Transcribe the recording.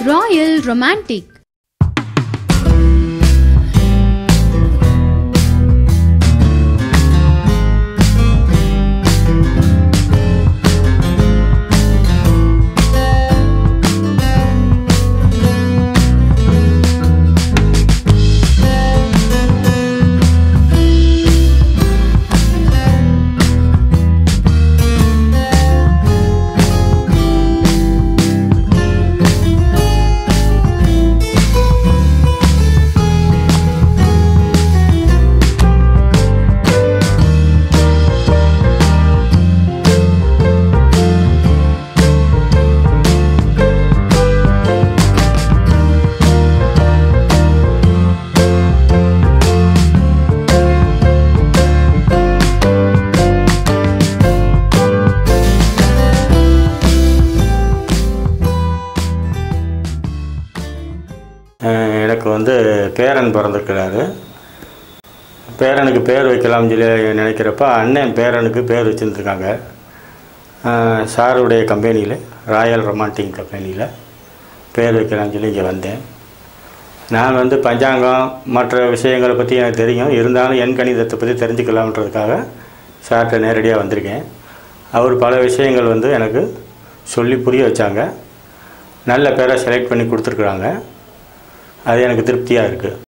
Royal romantic அஹ் எனக்கு வந்து பேரன் பிறந்திருக்கிறாரு பேரனுக்கு பேர் வைக்கலாம்னு சொல்லி நினைக்கிறப்ப அண்ணன் பேரனுக்கு பேர் வச்சுருந்துருக்காங்க சாருடைய கம்பெனியில் ராயல் ரொமான்டிக் கம்பெனியில் பேர் வைக்கலாம்னு சொல்லி இங்கே வந்தேன் நான் வந்து பஞ்சாங்கம் மற்ற விஷயங்களை பற்றி எனக்கு தெரியும் இருந்தாலும் எண் கணிதத்தை பற்றி தெரிஞ்சுக்கலாம்ன்றதுக்காக சார்கிட்ட நேரடியாக வந்திருக்கேன் அவர் பல விஷயங்கள் வந்து எனக்கு சொல்லி புரிய வச்சாங்க நல்ல பேரை செலக்ட் பண்ணி கொடுத்துருக்குறாங்க அது எனக்கு திருப்தியாக இருக்குது